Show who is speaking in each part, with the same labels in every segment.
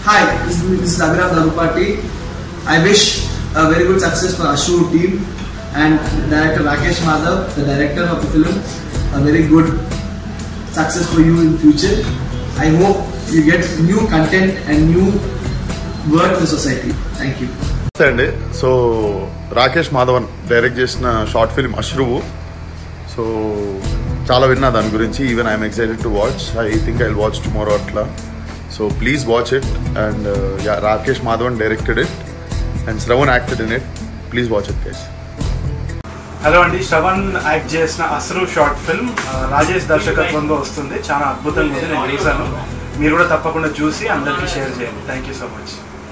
Speaker 1: Hi, this is, this is Abhinav Dagupati. I wish a very good success for Ashur team and director Rakesh Madhav, the director of the film. A very good success for you in future. I hope you get new content and new work to society. Thank you.
Speaker 2: నమస్తే అండి so Rakesh Madhavan direct చేసిన short film Ashruvu so చాలా విన్నా దాని గురించి even I'm excited to watch I think I watch tomorrow అట్లా so please watch it and Rakesh Madhavan directed it and Shravan acted in it please watch it guys
Speaker 3: hello అండి Shravan act చేసిన అసలు short film ఆ, రాజేష్ దర్శకత్వంలో వస్తుంది చాలా అద్భుతంగా ఉంది నేను చూసాను మీరు కూడా తప్పకుండా చూసి అందరికీ షేర్ చేయండి thank you so much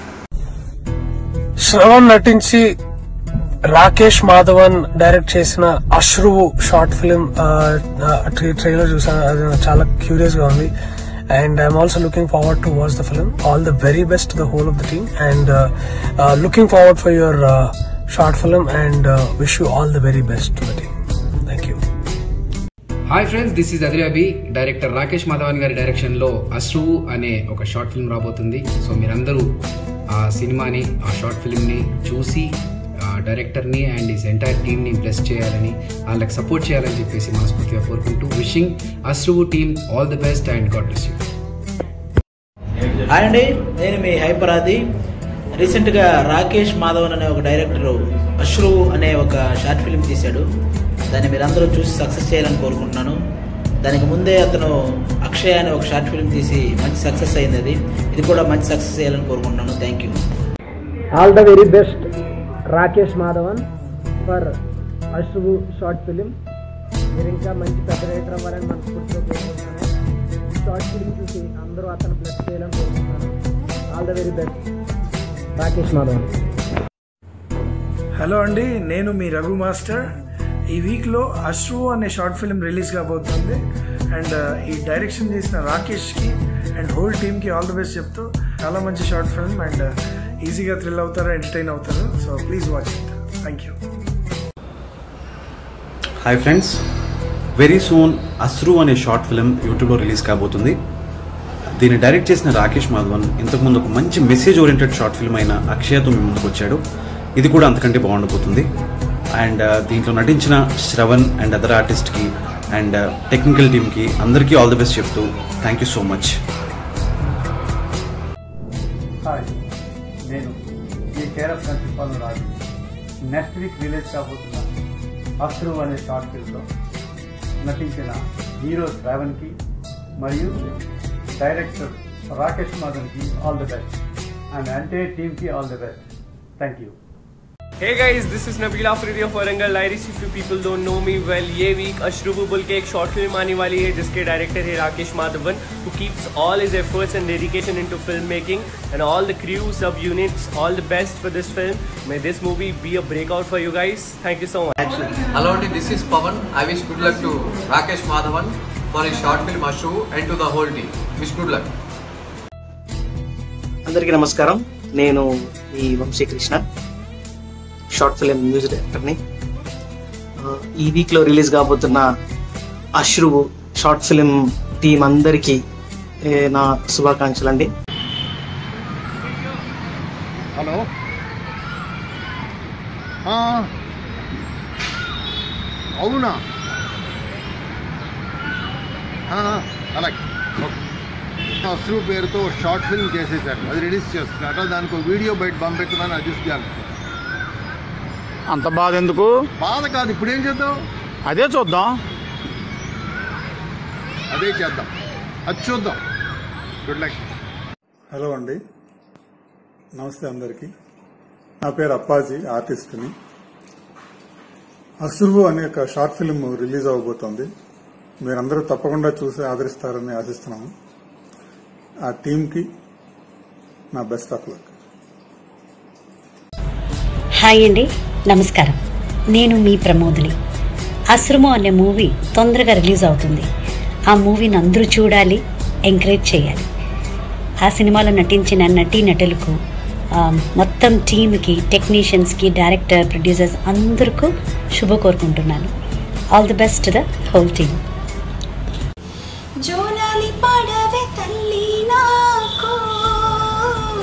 Speaker 4: Shravan నటించి రాకేష్ మాధవన్ డైరెక్ట్ చేసిన అశ్రువు షార్ట్ ఫిలిం ట్రైలర్ చూసాను అది నాకు చాలా క్యూరియస్ గా ఉంది and I'm also looking forward to watch the film all the very best the whole of the team and looking forward for your short film and wish you all the very best to the team thank you
Speaker 5: hi friends this is అదిరాబి director Rakesh Madhavan గారి డైరెక్షన్లో అశ్రు అనే ఒక short film రాబోతుంది so మీరందరూ ఆ సినిమాని ఆ షార్ట్ ఫిల్మ్ని చూసి ఆ డైరెక్టర్ని అండ్ ఈస్ ఎంటైర్ టీమ్ని బ్లెస్ చేయాలని వాళ్ళకి సపోర్ట్ చేయాలని చెప్పేసి మనస్ఫూర్తిగా కోరుకుంటూ wishing Ashru team all the best and God bless you
Speaker 6: hi అండి నేను మీ హైపరాది రీసెంట్గా రాకేష్ మాధవన్ అనే ఒక డైరెక్టర్ అశ్రు అనే ఒక షార్ట్ ఫిల్మ్ తీశాడు దాన్ని మీరందరూ చూసి సక్సెస్ చేయాలని కోరుకుంటున్నాను దానికి ముందే అతను అక్షయ్ అనే ఒక షార్ట్ ఫిల్మ్ తీసి మంచి సక్సెస్ అయింది అది ఇది కూడా మంచి సక్సెస్ చేయాలని కోరుకుంటున్నాను thank you
Speaker 7: all the very best Rakesh Madhavan for Ashru short film మీరు ఇంకా మంచి పెద్ద రైటర్ అవ్వాలని మనస్ఫూర్తిగా కోరుకుంటున్నాను షార్ట్ ఫిలిం చూసి అందరూ అతను బ్లెస్ చేయాలని కోరుకుంటున్నాను all the very best Rakesh Madhavan
Speaker 8: hello అండి నేను మీ రఘు మాస్టర్ ఈ వీక్లో అశ్రు అనే షార్ట్ ఫిల్మ్ రిలీజ్ కాబోతుంది అండ్ ఈ డైరెక్షన్ చేసిన రాకేష్కి అండ్ హోల్ టీమ్కి ఆల్ ది బెస్ట్ చెప్తూ చాలా మంచి షార్ట్ ఫిల్మ్ అండ్ ఈజీగా థ్రిల్ అవుతారు ఎంటర్టైన్ అవుతారు so please watch it thank you
Speaker 9: hi friends very soon Ashru అనే షార్ట్ ఫిలిం యూట్యూబ్లో రిలీజ్ కాబోతుంది దీన్ని డైరెక్ట్ చేసిన రాకేష్ మాధవన్ ఇంతకుముందు ఒక మంచి మెసేజ్ ఓరియంటెడ్ షార్ట్ ఫిల్మ్ అయిన అక్షయతో మీ ముందుకు వచ్చాడు ఇది కూడా అంతకంటే బాగుండబోతుంది అండ్ దీంట్లో నటించిన శ్రవణ్ అండ్ అదర్ ఆర్టిస్ట్కి అండ్ టెక్నికల్ టీమ్కి అందరికీ ఆల్ ది బెస్ట్ చెప్తూ thank you so much
Speaker 10: hi నేను ఈ care of principal Raju next week release కాబోతున్న అస్త్రు అనే షార్ట్ ఫిల్మ్లో నటించిన హీరో శ్రావణ్కి మరియు డైరెక్టర్ రాకేష్ మాధవ్కి ఆల్ ది బెస్ట్ అండ్ అంటే టీమ్కి all the best thank you
Speaker 11: Hey guys, this is Nabil Afridi of Warangal Diaries. If you people don't know me well, ये week अशरूबु बुल के एक शॉर्ट फिल्म आने वाली है जिसके डायरेक्टर है Rakesh Madhavan who keeps all his efforts and dedication into filmmaking and all the crew, sub units, all the best for this film. May this movie be a breakout for you guys. Thank you so much.
Speaker 12: Hello, Aunty, this is Pavan. I wish good luck to Rakesh Madhavan for his short film Ashu and to the whole team. Wish good luck.
Speaker 13: అందరికీ నమస్కారం నేను ఈ Vamsikrishna short film music డైరెక్టర్ని ఆ, ఈ వీక్లో release కాబోతున్న అశ్రువు short film team అందరికీ ఏ, నా శుభాకాంక్షలు అండి
Speaker 2: హలో అవునా అలాగే అశ్రు పేరుతో షార్ట్ ఫిల్మ్ చేసేసారు అది రిలీజ్ చేస్తున్నారు దానికి వీడియో బయట పంపెట్టమని అదిస్తాను
Speaker 14: అంత బాధ ఎందుకు
Speaker 2: బాధ కాదు ఇప్పుడు ఏం చేద్దాం
Speaker 14: అదే చూద్దాం
Speaker 2: అదే చేద్దాం అది చూద్దాం గుడ్ లక్
Speaker 15: హలో అండి నమస్తే అందరికీ నా పేరు అప్పాజీ ఆర్టిస్ట్ని అసుర్వు అనే ఒక షార్ట్ ఫిల్మ్ రిలీజ్ అవబోతోంది మీరందరూ తప్పకుండా చూసి ఆదరిస్తారని ఆశిస్తున్నాము ఆ టీంకి నా బెస్ట్ ఆఫ్ లక్
Speaker 16: హాయ్ అండి నమస్కారం నేను మీ ప్రమోదిని అశ్రమం అనే మూవీ తొందరగా రిలీజ్ అవుతుంది ఆ మూవీని అందరూ చూడాలి ఎంకరేజ్ చేయాలి ఆ సినిమాలో నటించిన నటీ నటులకు ఆ, మొత్తం టీమ్కి టెక్నీషియన్స్కి డైరెక్టర్ ప్రొడ్యూసర్స్ అందరికీ శుభ కోరుకుంటున్నాను all the best the whole team
Speaker 17: జోలాలి పడవే తల్లి నాకు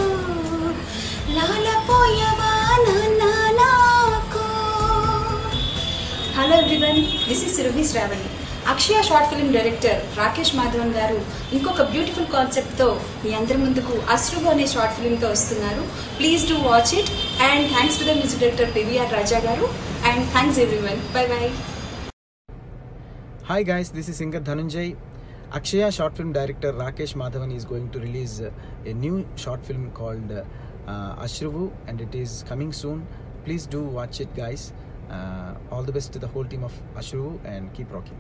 Speaker 17: this is Surabhi Shravani Akshaya short film director Rakesh Madhavan గారు ఇంకొక బ్యూటిఫుల్ కాన్సెప్ట్తో మీ అందరి ముందుకు అశ్రువు అనే షార్ట్ ఫిల్మ్తో వస్తున్నారు please do watch it and thanks to the music director PVR Raja గారు and thanks everyone bye bye
Speaker 18: Hi guys, this is singer Dhananjay. Akshaya short film director Rakesh Madhavan is going to release uh, a new short film called uh, Ashruvu and it is coming soon. Please do watch it guys. Uh, all the best to the whole team of Ashruvu and keep rocking.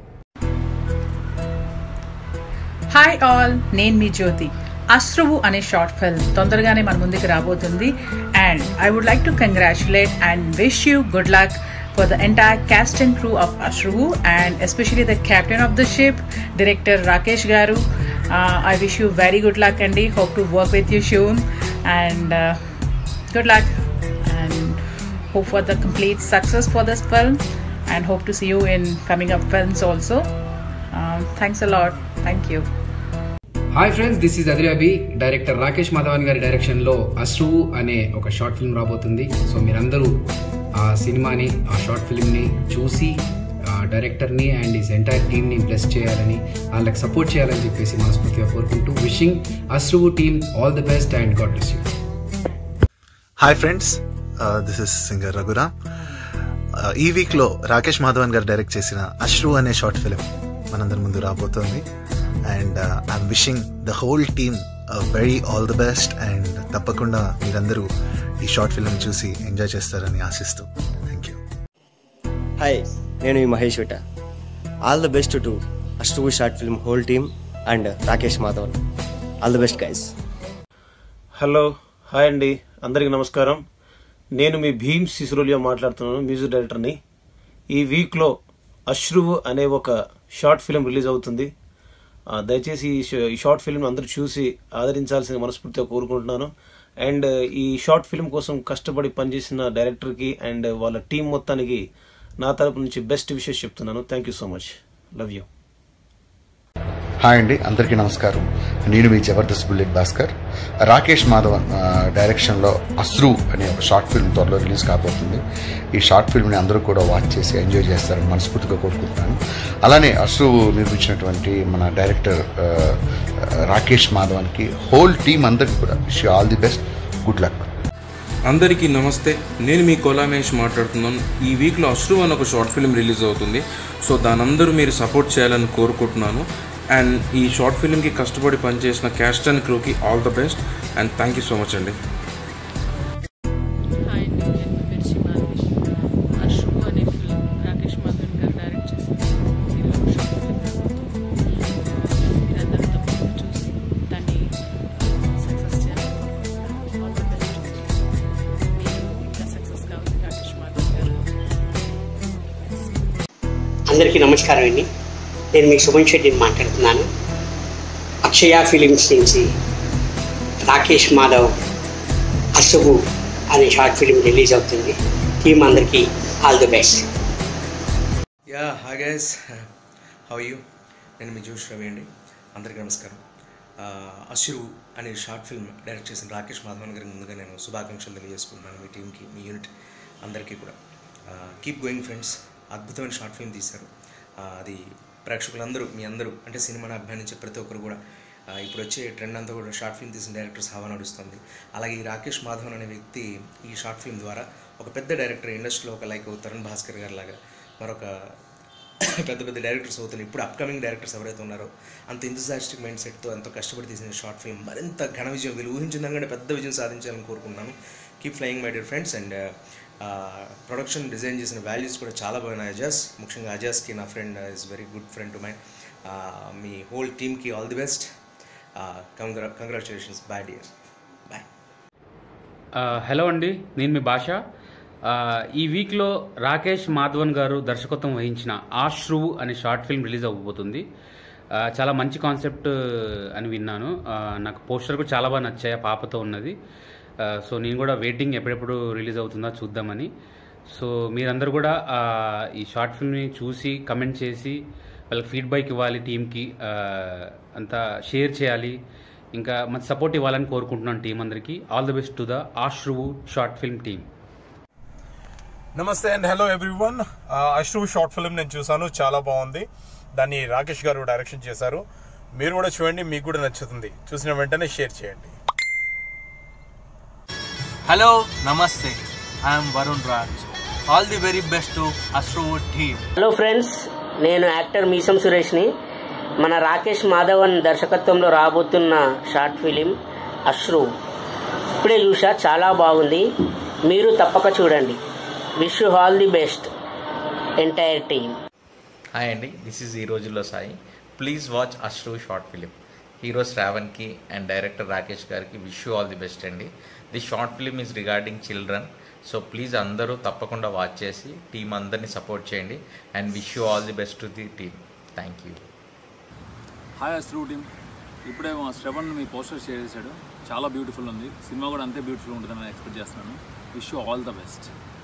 Speaker 19: Hi all నేను మీ జ్యోతి అశ్రువు అనే short film తొందరగానే మన ముందుకు రాబోతుంది and I would like to congratulate and wish you good luck for the entire cast and crew of Ashruvu and especially the captain of the ship director Rakesh గారు I wish you very good luck అండి hope to work with you soon and good luck and hope for the complete success for this film and hope to see you in coming up films also. Um, thanks a lot. Thank you.
Speaker 5: Hi friends this is అదిరాబి director Rakesh Madhavan గారి డైరెక్షన్లో అశ్రువు అనే ఒక short film రాబోతుంది so మీరందరూ ఆ సినిమాని ఆ షార్ట్ ఫిల్మ్ని చూసి ఆ డైరెక్టర్ని అండ్ ఈస్ ఎంటైర్ టీమ్ని బ్లెస్ చేయాలని వాళ్ళకి సపోర్ట్ చేయాలని చెప్పేసి మనస్ఫూర్తిగా కోరుకుంటూ wishing Ashruvu team all the best and God bless you
Speaker 20: hi friends this is singer Raghuram ఈ వీక్లో రాకేష్ మాధవన్ గారు డైరెక్ట్ చేసిన అశ్రు అనే షార్ట్ ఫిలిం మనందరి ముందు రాబోతోంది and I'm wishing the whole team very all the best and తప్పకుండా మీరందరూ ఈ షార్ట్ ఫిలిం చూసి ఎంజాయ్ చేస్తారని ఆశిస్తూ థ్యాంక్ యూ
Speaker 21: హాయ్ నేను ఈ Mahesh Vitta all the best to Ashru short film whole team and Rakesh Madhavan all the best guys
Speaker 22: hello hi అండి అందరికీ నమస్కారం నేను మీ భీమ్ సిసురోలియా మాట్లాడుతున్నాను మ్యూజిక్ డైరెక్టర్ని ఈ వీక్లో అశ్రువు అనే ఒక షార్ట్ ఫిలిం రిలీజ్ అవుతుంది ఆ, దయచేసి ఈ ష- ఈ షార్ట్ ఫిల్మ్ అందరూ చూసి ఆదరించాల్సిన మనస్ఫూర్తిగా కోరుకుంటున్నాను అండ్ ఈ షార్ట్ ఫిల్మ్ కోసం కష్టపడి పనిచేసిన డైరెక్టర్కి అండ్ వాళ్ళ టీం మొత్తానికి నా తరపు నుంచి బెస్ట్ విషెస్ చెప్తున్నాను thank you so much love you
Speaker 2: hi అండి అందరికీ నమస్కారం నేను మీ జబర్దస్త్ బుల్లెట్ భాస్కర్ రాకేష్ మాధవన్ ఆ, డైరెక్షన్లో అశ్రు అనే ఒక షార్ట్ ఫిల్మ్ త్వరలో రిలీజ్ కాబోతుంది ఈ షార్ట్ ఫిల్మ్ని అందరూ కూడా వాచ్ చేసి ఎంజాయ్ చేస్తారని మనస్ఫూర్తిగా కోరుకుంటున్నాను అలానే అశ్రు నిర్మించినటువంటి మన డైరెక్టర్ ఆ, రాకేష్ మాధవన్కి హోల్ టీమ్ అందరికీ కూడా wish all the best good luck
Speaker 23: అందరికీ నమస్తే నేను మీ కోలామేష్ మాట్లాడుతున్నాను ఈ వీక్లో అశ్రు అని ఒక షార్ట్ ఫిల్మ్ రిలీజ్ అవుతుంది సో దాని అందరూ మీరు సపోర్ట్ చేయాలని కోరుకుంటున్నాను అండ్ ఈ షార్ట్ ఫిల్మ్కి కష్టపడి పనిచేసిన క్యాస్ట్ అండ్ క్రూకి all the best and thank you so much అండి
Speaker 24: హాయ్ అండి నేను మీ మిర్చి మాధవి అశ్రు అనే ఫిల్మ్ రాకేష్ మాధవన్ గారు డైరెక్ట్ చేసిన తెలుగు షార్ట్ ఫిల్మ్ మీరందరూ తప్పకుండా చూసి దాన్ని సక్సెస్ చేయాలని కోరుకుంటున్నాను ఆల్ ద బెస్ట్ మీరు ఇంకా సక్సెస్ కావాలి రాకేష్ మాధవన్ గారు
Speaker 25: అందరికీ నమస్కారం అండి నేను మీ సుమన్ శెట్టిని మాట్లాడుతున్నాను అక్షయ ఫిలిమ్స్ నుంచి రాకేష్ మాధవ్ అసుగు అనే షార్ట్ ఫిలిం రిలీజ్ అవుతుంది టీం అందరికీ all the best
Speaker 26: yeah hi guys how you నేను మీ జోష్ రవి అండి అందరికీ నమస్కారం ఆ, అశ్రు అనే షార్ట్ ఫిల్మ్ డైరెక్ట్ చేసిన రాకేష్ మాధవన్ గారికి ముందుగా నేను శుభాకాంక్షలు తెలియజేసుకుంటున్నాను మీ టీంకి మీ యూనిట్ అందరికీ కూడా కీప్ గోయింగ్ ఫ్రెండ్స్ అద్భుతమైన షార్ట్ ఫిల్మ్ తీశారు ఆ, అది ప్రేక్షకులందరూ మీ అందరూ అంటే సినిమాని అభిమానించే ప్రతి ఒక్కరు కూడా ఆ, ఇప్పుడు వచ్చే ట్రెండ్ అంతా కూడా షార్ట్ ఫిల్మ్ తీసిన డైరెక్టర్స్ హవా నడుస్తుంది అలాగే ఈ రాకేష్ మాధవన్ అనే వ్యక్తి ఈ షార్ట్ ఫిల్మ్ ద్వారా ఒక పెద్ద డైరెక్టర్ ఇండస్ట్రీలో ఒక లైక్ తరుణ్ భాస్కర్ గారి లాగా మరొక పెద్ద పెద్ద డైరెక్టర్స్ అవుతున్నారు ఇప్పుడు అప్కమింగ్ డైరెక్టర్స్ ఎవరైతే ఉన్నారో అంత ఇంతజాస్టిక్ మైండ్ సెట్తో ఎంతో కష్టపడి తీసిన షార్ట్ ఫిల్మ్ మరింత ఘన విజయం వీళ్ళు ఊహించిన దానికంటే పెద్ద విజయం సాధించాలని కోరుకుంటున్నాను keep flying my dear friends and production design చేసిన వాల్యూస్ కూడా చాలా బాగున్నాయి అజాస్ ముఖ్యంగా అజాస్కి నా friend is very good friend to my మీ హోల్ టీమ్కి ఆల్ ది బెస్ట్ కంగ్రా కంగ్రాచులేషన్స్ బాయ్ డియర్ బాయ్
Speaker 27: ఆ, హలో అండి నేను మీ భాష ఆ, ఈ వీక్లో రాకేష్ మాధవన్ గారు దర్శకత్వం వహించిన ఆశ్రువు అనే షార్ట్ ఫిల్మ్ రిలీజ్ అవ్వబోతుంది ఆ, చాలా మంచి కాన్సెప్ట్ అని విన్నాను ఆ, నాకు పోస్టర్ కూడా చాలా బాగా నచ్చాయి ఆ పాపతో ఉన్నది ఆ, సో నేను కూడా వెయిటింగ్ ఎప్పుడెప్పుడు రిలీజ్ అవుతుందో చూద్దామని సో మీరందరూ కూడా ఆ, ఈ షార్ట్ ఫిల్మ్ని చూసి కమెంట్ చేసి వాళ్ళకి ఫీడ్బ్యాక్ ఇవ్వాలి టీంకి అంతా షేర్ చేయాలి ఇంకా మంచి సపోర్ట్ ఇవ్వాలని కోరుకుంటున్నాను టీం అందరికీ all the best to the Ashruvu short film team
Speaker 1: నమస్తే and hello everyone Ashru short film నేను చూసాను చాలా బాగుంది దాన్ని రాకేష్ గారు డైరెక్షన్ చేశారు మీరు కూడా చూడండి మీకు కూడా నచ్చుతుంది చూసిన వెంటనే షేర్ చేయండి
Speaker 3: హలో నమస్తే I'm Varun Raj all the very best to Ashru team
Speaker 4: hello friends నేను యాక్టర్ మీసం సురేష్ని మన రాకేష్ మాధవన్ దర్శకత్వంలో రాబోతున్న షార్ట్ ఫిలిం అశ్రు ఇప్పుడే చూసా చాలా బాగుంది మీరు తప్పక చూడండి wish you all the best entire team
Speaker 6: hi అండి దిస్ ఈజ్ ఈ రోజుల్లో Sai please watch Ashru short film hero శ్రావణ్కి అండ్ డైరెక్టర్ రాకేష్ గారికి wish you all the best అండి the short film is regarding children so please అందరూ తప్పకుండా వాచ్ చేసి team అందరినీ సపోర్ట్ చేయండి and wish you all the best to the team thank you
Speaker 7: hi Ashru team ఇప్పుడే మా శ్రవణ్ మీ poster share చేశాడు చాలా బ్యూటిఫుల్ ఉంది సినిమా కూడా అంతే బ్యూటిఫుల్ ఉంటుందని నేను ఎక్స్పెక్ట్ చేస్తున్నాను wish you all the best